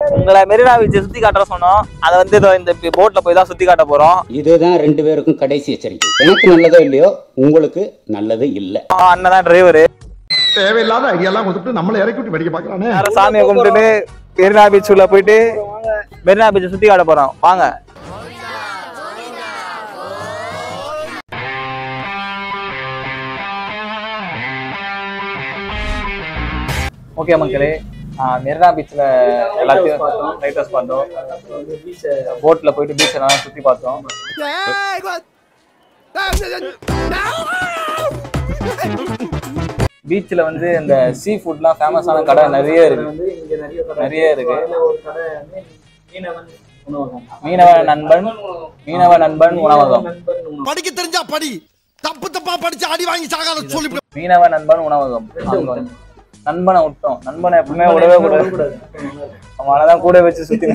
உங்களை மெரினா பீச் சுத்தி காட்டுற சொன்னோம் அதை வந்து இதோ இந்த போட்ல போய் தான் சுத்தி காட்ட போறோம் இதுதான் ரெண்டு பேருக்கும் கடைசி எச்சரிக்கை எனக்கு நல்லதோ இல்லையோ உங்களுக்கு நல்லது இல்லை ஆ, அண்ணன் தான் டிரைவரு தேவையில்லாத ஐடியாலாம் கொடுத்துட்டு நம்மளை இறக்கி விட்டு வெடிக்க பாக்குறானே நேரம் சாமியை கும்பிட்டுட்டு மெரினா பீச் உள்ள போயிட்டு மெரினா பீச் சுத்தி காட்ட போறோம் வாங்க ஓகே மக்களே ஆஹ் மெரினா பீச்சில் எல்லாத்தையும் லைட் ஹவுஸ் பார்த்தோம் போட்டில் போயிட்டு பீச் எல்லாம் சுற்றி பார்த்தோம் பீச்சில் வந்து இந்த சீ ஃபுட்லாம் ஃபேமஸான கடை நிறைய இருக்கு நிறைய இருக்கு மீனவ நண்பன் மீனவ நண்பன் உணவகம் படிக்க தெரிஞ்சா படி தப்பு தப்பா படிச்சு அடி வாங்கி சாகாத சொல்லி மீனவ நண்பன் உணவகம் அங்க வந்து நண்பனை விட்டோம் நண்பனை எப்பவுமே விடவே கூடாது அவன் அதான் கூட வச்சு சுத்தி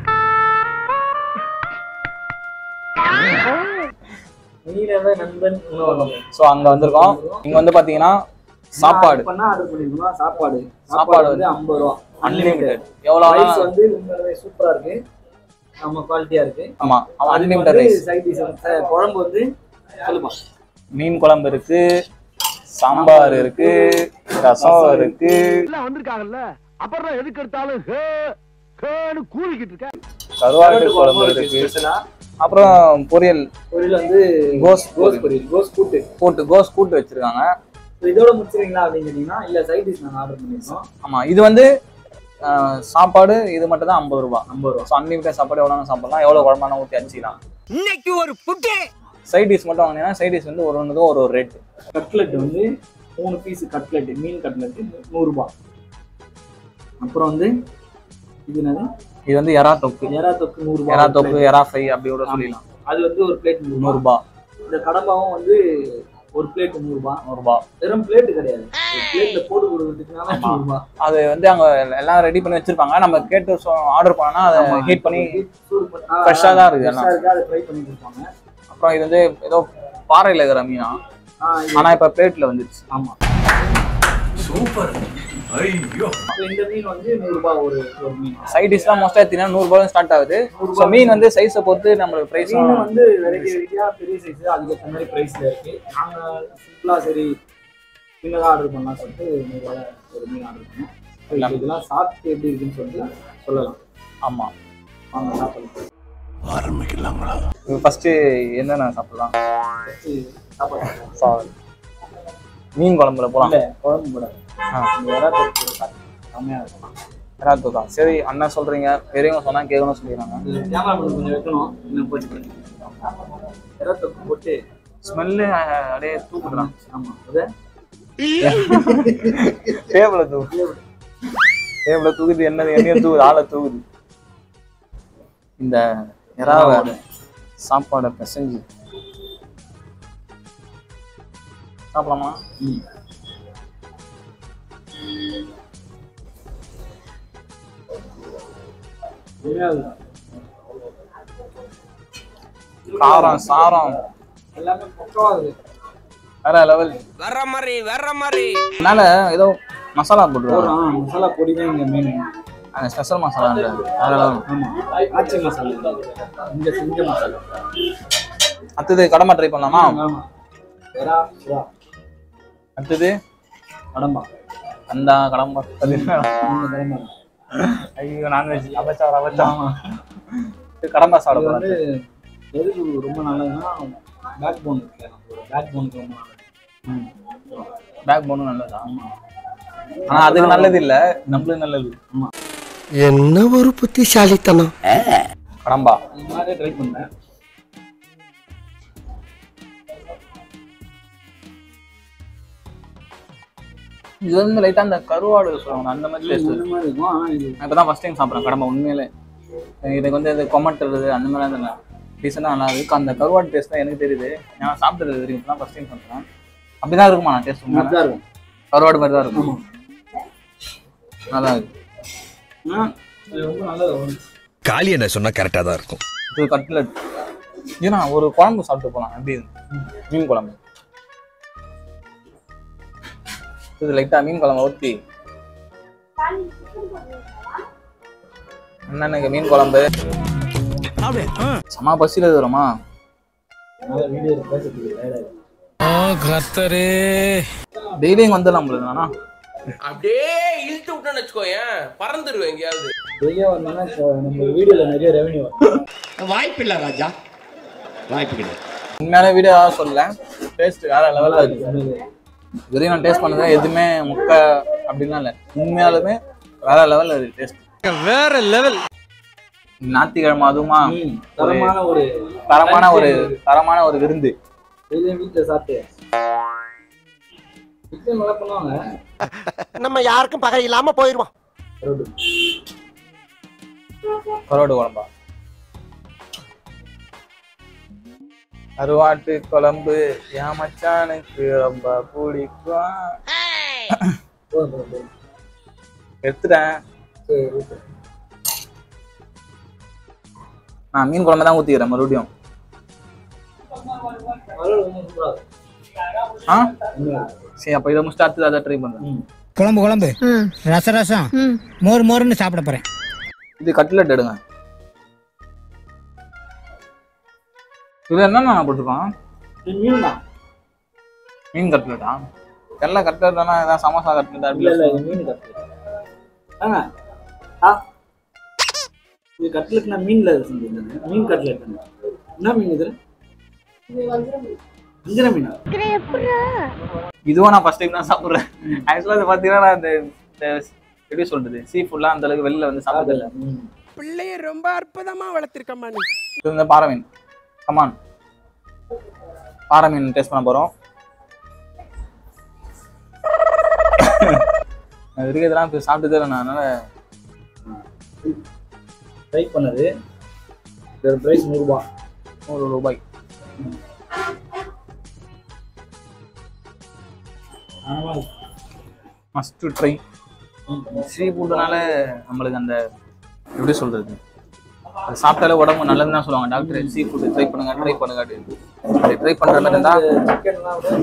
மீனவ நண்பன் உணவகம் ஸோ அங்க வந்திருக்கோம் இங்க வந்து பாத்தீங்கன்னா சாப்பாடு பண்ணா ஆர்டர் பண்ணிருக்கோம் சாப்பாடு சாப்பாடு வந்து ஐம்பது ரூபா அன்லிமிட்டெட் எவ்வளோ ரைஸ் வந்து உண்மையாவே சூப்பரா இருக்கு நம்ம குவாலிட்டியா இருக்கு ஆமா அவன் அன்லிமிட்டெட் ரைஸ் சைட் டிஷ் குழம்பு வந்து சொல்லுமா மீன் குழம்பு இருக்கு சாம்பார் இருக்கு ரசம் இருக்கு எல்லாம் வந்திருக்காங்கல்ல அப்புறம் எதுக்கு எடுத்தாலும் ஹே ஹேன்னு கூறிக்கிட்டு இருக்க கருவாட்டு குழம்பு இருக்கு ஸ்பெஷலா அப்புறம் பொரியல் பொரியல் வந்து கோஸ் கோஸ் பொரியல் கோஸ் கூட்டு கூட்டு கோஸ் கூட்டு வச்சிருக்காங்க So இதோட முடிச்சிருங்களா அப்படின்னு கேட்டீங்கன்னா இல்ல சைட் டிஷ் நாங்க ஆர்டர் பண்ணிருக்கோம் ஆமா இது வந்து ஆஹ், சாப்பாடு இது மட்டும் தான் ஐம்பது ரூபாய் ஐம்பது ரூபா ஸோ அன்லிமிட்டட் சாப்பாடு எவ்வளோ சாப்பிடலாம் எவ்வளோ குழம்பான ஊற்றி அடிச்சிக்கலாம் இன்னைக்கு ஒரு புட்டு சைட் டிஷ் மட்டும் வாங்கினீங்கன்னா சைட் டிஷ் வந்து ஒரு ஒன்றுக்கும் ஒரு ஒரு ரேட் கட்லெட் வந்து மூணு பீஸ் கட்லெட் மீன் கட்லெட் நூறுரூபா அப்புறம் வந்து இது என்னது இது வந்து எறா தொக்கு எறா தொக்கு நூறுரூபா எறா தொக்கு எறா ஃப்ரை அப்படி கூட சொல்லிடலாம் அது வந்து ஒரு பிளேட் நூறுரூபா நூறுரூபா இந்த கடம்பாவும் வந்து ஒரு பிளேட் நூறுரூபா நூறுரூபா வெறும் பிளேட் கிடையாது பிளேட்ல போட்டு கொடுக்கறதுக்குனால நூறுரூபா அது வந்து அவங்க எல்லாம் ரெடி பண்ணி வச்சிருப்பாங்க நம்ம கேட்டு ஆர்டர் பண்ணோம்னா அதை ஹீட் பண்ணி சூடு பண்ணி Fresh ஆ தான் இருக்கு எல்லாம். ஃப்ரெஷ்ஷாக இருக்கு அதை ஃப்ரை பண்ணி கொடுப்பாங்க அப்புறம் இது வந்து ஏதோ பாறையில் இருக்கிற மீனா ஆ, இது- ஆனால் இப்போ பிளேட்டில் வந்துருச்சு ஆமா அப்ப இந்த மீன் வந்து நூறுரூபா ஒரு ஒரு மீன் சைட் டிஷ்லாம் மோஸ்ட்டாக எடுத்தீங்கன்னா நூறுரூபா ஸ்டார்ட் ஆகுது ஸோ மீன் வந்து சைஸை பொறுத்து நம்மளுக்கு ப்ரைஸ் மீன் வந்து வெரைட்டி வெரைட்டியா பெரிய சைஸ் அதுக்கு மாதிரி பிரைஸ்ல இருக்கு நாங்க சிம்பிளா சரி சின்னதா ஆர்டர் பண்ணலாம் சொல்லிட்டு நூறுரூவா ஒரு மீன் ஆர்டர் பண்ணோம் So, இப்ப இதெல்லாம் சாப்பிட்டு எப்படி இருக்குன்னு சொல்லிட்டு சொல்லலாம் ஆமாம் வாங்க சாப்பிடலாம் ஃபஸ்ட்டு என்னென்ன சாப்பிடலாம் First சாப்பாடு சாரி மீன் குழம்புல போகலாம் இல்ல குழம்பு கூட ஆ இந்த இறா தொக்கு செம்மையா இருக்கும் எறாத்து தான் சரி அண்ணன் சொல்றீங்க பெரியவங்க சொன்னா கேட்கணும்னு சொல்லிடுறாங்க இது கேமரா கொஞ்சம் வைக்கணும் இன்னும் போச்சு இறா தொக்கு போட்டு ஸ்மெல்லு அப்படியே தூக்குறான் ஆமா அதை டேபிள தூக்கு டேபிள தூக்குது என்னது என்னையும் தூக்குது ஆளை தூக்குது இந்த எறாவை சாப்பாடை பிசைஞ்சு சாப்பிடலாமா ம். உண்மையா இருக்கும். காரம் சாரம் எல்லாமே பக்கவா இருக்கு வேற லெவல் வர்ற மாதிரி வர்ற மாதிரி அதனால ஏதோ மசாலா போட்டுருவாங்க போடுறோம் மசாலா பொடி தான் இங்க மெயின் அந்த ஸ்பெஷல் மசாலா வேற level. ஆமா ஆச்சி மசாலா இது. இங்க செஞ்ச மசாலா அடுத்தது கடம்பா ட்ரை பண்ணலாமா ஆமா வெரா சுறா அடுத்தது கடம்பா அந்த கடம்பா அது என்ன? இந்த கடம்பா ஐயோ நான்வெஜ் அபச்சார் அபச்சார் கடம்பா சாப்பிட இது போறாரு வந்து எதுக்கு ரொம்ப நல்லதுன்னா பேக் போன் இருக்கு நம்மளோட பேக் போனுக்கு ரொம்ப நல்லது பேக் போனும் நல்லதா ஆனா அதுக்கு நல்லது இல்ல நம்மளுக்கு நல்லது என்ன ஒரு புத்திசாலித்தனம் கடம்பா இந்த மாதிரி ட்ரை பண்ணேன் இது வந்து லைட்டா அந்த கருவாடு சொல்லுவாங்க அந்த மாதிரி டேஸ்ட் இந்த மாதிரி இருக்கும் ஆனா இது நான் இப்பதான் ஃபர்ஸ்ட் டைம் சாப்பிட்றேன் கடம்பா உண்மையிலே இதுக்கு வந்து அது கொமட்டுறது அந்த மாதிரி அந்த டீசெண்டாக நல்லா இருக்கு அந்த கருவாடு டேஸ்ட் தான் எனக்கு தெரியுது நான் சாப்பிட்டது தெரியும் தான் ஃபர்ஸ்ட் டைம் சாப்பிட்றேன் அப்படிதான் இருக்குமா நான் டேஸ்ட் உண்மையில நல்லா இருக்கும் கருவாடு மாதிரி தான் இருக்கும் நல்லா இருக்கு ஆனா, இது ரொம்ப நல்லது காளி என்ன சொன்னா கரெக்டா தான் இருக்கும் இது கட்லட் ஏன்னா ஒரு குழம்பு சாப்பிட்டு போகலாம் எப்படி இருக்கு? மீன் குழம்பு இது லைட்டா மீன் குழம்பு ஊற்றி அண்ணனுக்கு மீன் குழம்பு செம பசியில் இருக்கிறோமா அதனால வீடியோ பேசுறதுக்கு tired ஆயிடும். டெய்லியும் வந்துடலாம் நம்மளுக்கு அண்ணா அப்படியே இழுத்து விட்டோன்னு வச்சுக்கோயேன் பறந்துருவேன் எங்கேயாவது வெளியே வந்தோம்னா இப்போ நம்ம வீடியோல நிறைய ரெவன்யூ வரும் வாய்ப்பில்லை ராஜா வாய்ப்பு உண்மையான வீடியோ சொல்லல டேஸ்ட் வேற லெவலில் இருக்கு இதுவரையும் நான் டேஸ்ட் பண்ணது எதுவுமே முக்கை அப்படின்லாம் இல்லை உண்மையாலுமே வேற லெவலில் இருக்கு டேஸ்ட் வேற லெவல் ஞாயிற்றுக்கிழமை அதுவுமா ம், தரமான ஒரு தரமான ஒரு தரமான ஒரு விருந்து வெளியே வீட்டில் சாப்பிட்டு வீட்டில் நல்லா பண்ணுவாங்க நம்ம யாருக்கும் பகை இல்லாம போயிருவோம் ரோடு கரோடு குழம்பா கருவாட்டு குழம்பு என் மச்சானுக்கு ரொம்ப பிடிக்கும் போதும் போதும் போதும் எடுத்துட்டேன் சரி ஓகே நான் மீன் குழம்பு தான் ஊற்றிக்கிறேன் மறுபடியும் அதோட ஒன்றும் சூப்பராக இருக்கும் ஆ உண்மையா. சரி அப்போ இதை முடிச்சுட்டு அடுத்தது அதை ட்ரை பண்ணுறேன் ம் குழம்பு குழம்பு ரச ரசம் மோர் மோர்னு சாப்பிட போறேன் இது கட்லெட் எடுங்க இது என்னென்ன போட்டிருக்கான் இது மீன் தான் மீன் கட்லெட்டா தெரியல கட்லெட் தானே ஏதாவது சமோசா கட்லெட் இல்ல அப்படி இல்ல இது மீன் கட்லெட் ஆங்க ஆ இது கட்லெட்னா மீன்ல செஞ்சது மீன் கட்லெட் என்ன மீன் இது வஞ்சிர மீனா இதுவும் நான் ஃபர்ஸ்ட் டைம் தான் சாப்பிட்றேன் ஆக்சுவலாக இது பார்த்தீங்கன்னா நான் இந்த இந்த எப்படி சொல்றது சீ ஃபுட்லாம் அந்த அளவுக்கு வெளில வந்து சாப்பிட்டதில்ல ம். பிள்ளைய ரொம்ப அற்புதமா வளர்த்திருக்கம்மா நீ இது இந்த பாறை மீன் கமான் பாறை மீன் டேஸ்ட் பண்ண போகிறோம் அது இருக்கிறதெல்லாம் இப்போ சாப்பிட்டதே இல்லை நான் அதனால ட்ரை பண்ணது இதோட ப்ரைஸ் நூறுரூபா நூறு ரூபாய் ஆனால் மஸ்ட் ட்ரை சீ ஃபுட்டுனால நம்மளுக்கு அந்த எப்படி சொல்றது அது சாப்பிட்டாலே உடம்பு நல்லதுன்னு தான் சொல்லுவாங்க டாக்டர் சீ ஃபுட்டு ட்ரை பண்ணுங்க ட்ரை பண்ணுங்க அப்படி ட்ரை பண்ணுற மாதிரி இருந்தால் சிக்கன்லாம் விட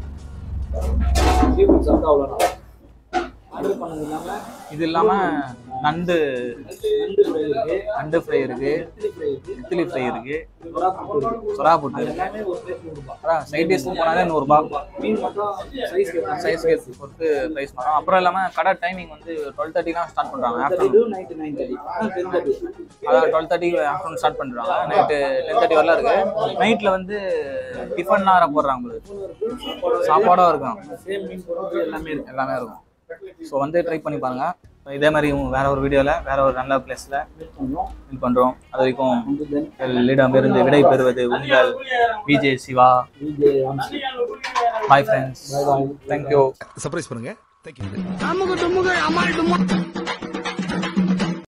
சீ ஃபுட் சாப்பிட்டா அவ்வளோ நல்லா ஆர்டர் பண்ணது இல்லாமல் இது இல்லாமல் நண்டு நண்டு ஃப்ரை இருக்கு நண்டு ஃப்ரை இருக்கு நெத்திலி ஃப்ரை இருக்கு இட்லி ஃப்ரை இருக்கு சுறா புட்டு இருக்கு சுறா புட்டு இருக்கு எல்லாமே ஒரு பிளேட் நூறுரூபா அதான் சைட் டிஷ்னு போனாலே நூறுரூபா மீன் மட்டும் சைஸ் சைஸ் கேஸ் பொறுத்து ப்ரைஸ் பண்ணோம் அப்புறம் இல்லாமல் கடை டைமிங் வந்து டுவெல் தேர்ட்டிலாம் ஸ்டார்ட் பண்ணுறாங்க thirty afternoon to ninety nine thirty ten thirty அதான் டுவெல் தேர்ட்டி ஆஃப்டர்நூன் ஸ்டார்ட் பண்ணுறாங்க நைட்டு டென் தேர்ட்டி வரலாம் இருக்கு நைட்டில் வந்து டிஃபன்லாம் வேற போடுறாங்க உங்களுக்கு சாப்பாடும் இருக்கும் சேம் மீன் குழம்பு எல்லாமே இருக்கு எல்லாமே இருக்கும் ஸோ வந்து ட்ரை பண்ணி பாருங்க இதே மாதிரி வேற ஒரு வீடியோவில் வேற ஒரு நல்ல பிளேஸில் மீட் பண்ணுவோம் மீட் பண்ணுறோம் அது வரைக்கும் வந்து தென் உங்களிடமிருந்து விடை பெறுவது உங்கள் Vijay Siva Vijay Ramsi bye friends thank you surprise பண்ணுங்க தேங்க்யூ அமுகு துமுகு அமால் டுமா